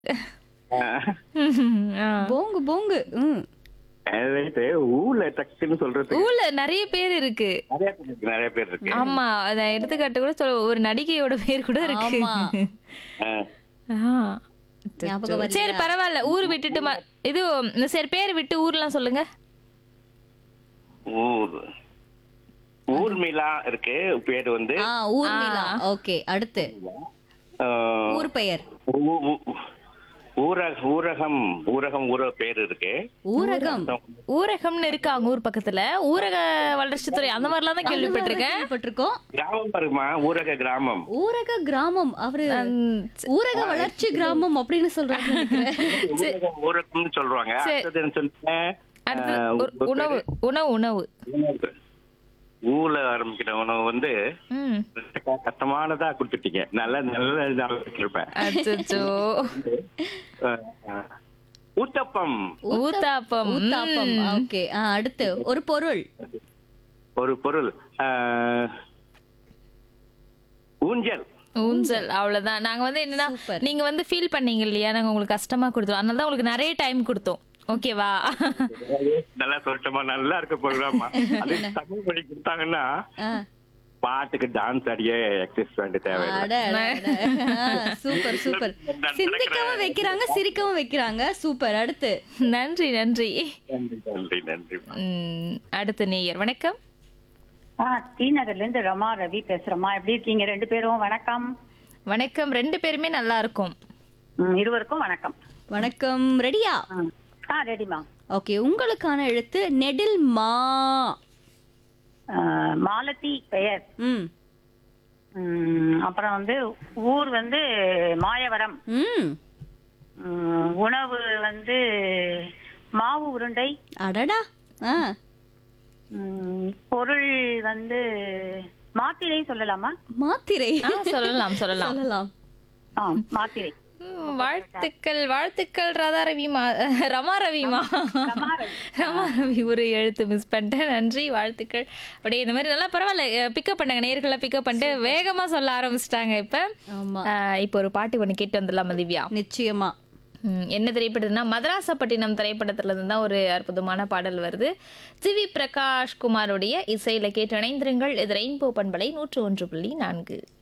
ஆ. போங்கு போங்கு ம் ரைட்டு ஊர்ல டக்குன்னு சொல்றதுக்கு ஊர்ல நிறைய பேர் இருக்கு நிறைய பேர் இருக்கு நிறைய பேர் இருக்கு ஆமா அத எடுத்துக்காட்டு கூட சொல்ல ஒரு நடிகையோட பேர் கூட இருக்கு ஆமா. ஆ. ஆ. ஞாபகம் வரலையா? சரி பரவாயில்ல ஊர் விட்டுட்டு ம- இது இந்த சரி பேர் விட்டு ஊர்லாம் சொல்லுங்க ஊர் ஊர்மிளா இருக்கு பேர் வந்து ஆ ஊர்மிளா ஓகே அடுத்து ஆ, ஊர் பெயர் ஊ- ஊ- ஊரக ஊரகம் ஊரகம் ஊர பேர் இருக்கு ஊரகம் ஊரகம்னு இருக்கு அவங்க ஊர் பக்கத்துல ஊரக வளர்ச்சித்துறை அந்த மாதிரிலாம் தான் கேள்விப்பட்டிருக்கேன் கேள்விப்பட்டிருக்கோம் கிராமம் பாருமா ஊரக கிராமம் ஊரக கிராமம் அவரு ம், ஊரக வளர்ச்சி கிராமம் அப்படின்னு சொல்றாங்க நினைக்கிறேன். ஊரகம் ஊரகம்னு சொல்றாங்க சரி. அடுத்தது என்ன சொன்னேன் அடுத்து ஆ, ஒரு உணவு உணவு உணவு உணவு. ஊர்ல ஆரம்பிக்கிற உணவு வந்து ம் கஷ்டமானதா கொடுத்துட்டீங்க நல்ல நல்ல நல்லா வச்சிருப்பேன் அச்சோ ஊத்தப்பம் ஊத்தாப்பம் ஊத்தாப்பம் ம். ஓகே ஆ அடுத்து ஒரு பொருள் ஒரு பொருள் ஆ, ஊஞ்சல் ஊஞ்சல் அவ்வளவுதான் நாங்க வந்து என்னன்னா Super. நீங்க வந்து ஃபீல் பண்ணீங்க இல்லையா நாங்க உங்களுக்கு கஷ்டமா கொடுத்தோம் அதனால தான் உங்களுக்கு நிறைய டைம் கொடுத்தோம் ஓகேவா நல்லா சொல்லட்டமா நல்லா இருக்க ப்ரோக்ராமா அது தமிழ் மொழி கொடுத்தாங்கன்னா ஆ. பாட்டுக்கு டான்ஸ் ஆடியே எக்ஸசைஸ் பண்ண தேவையில்லை அட, அட, அட. ஆ, சூப்பர் சூப்பர் சிந்திக்கவும் வைக்கிறாங்க சிரிக்கவும் வைக்கிறாங்க சூப்பர் அடுத்து நன்றி நன்றி நன்றி நன்றி நன்றி ம், அடுத்த நேயர் வணக்கம் ஆ டி நகர்ல இருந்து ரமா ரவி பேசுறேம்மா எப்படி இருக்கீங்க ரெண்டு பேரும் வணக்கம் வணக்கம் ரெண்டு பேருமே நல்லா இருக்கும் ம், இருவருக்கும் வணக்கம் வணக்கம் ரெடியா ம். ஆ ரெடிமா ஓகே உங்களுக்கான எழுத்து நெடில் மா ஆ, மாலதி பெயர் ம் ம், அப்புறம் வந்து ஊர் வந்து மாயவரம் ம் ம், உணவு வந்து மாவு உருண்டை அடடா ஆ ம், பொருள் வந்து மாத்திரை சொல்லலாமா மாத்திரை ஆ, சொல்லலாம் சொல்லலாம் சொல்லலாம் ஆ மாத்திரை ம், வாழ்த்துக்கள் வாழ்த்துக்கள் ராதா ரவிமா ரமா ரவிமா ரமா ரவி ஒரு எழுத்து மிஸ் பண்ணிட்டேன் நன்றி வாழ்த்துக்கள் அப்படியே இந்த மாதிரி நல்லா பரவாயில்ல பிக்கப் பண்ணாங்க நேர்களை பிக்கப் பண்ணிட்டு வேகமா சொல்ல ஆரம்பிச்சிட்டாங்க இப்ப ஆமா ஆஹ், இப்போ ஒரு பாட்டு ஒண்ணு கேட்டு வந்துடலாமா திவ்யா நிச்சயமா ம், என்ன திரைப்படம்னா மதராசப்பட்டினம் திரைப்படத்துல இருந்து தான் ஒரு அற்புதமான பாடல் வருது சிவி பிரகாஷ் குமாருடைய இசையில கேட்டு இணைந்திருங்கள் இது ரெயின்போ பண்பலை நூற்று ஒன்று புள்ளி நான்கு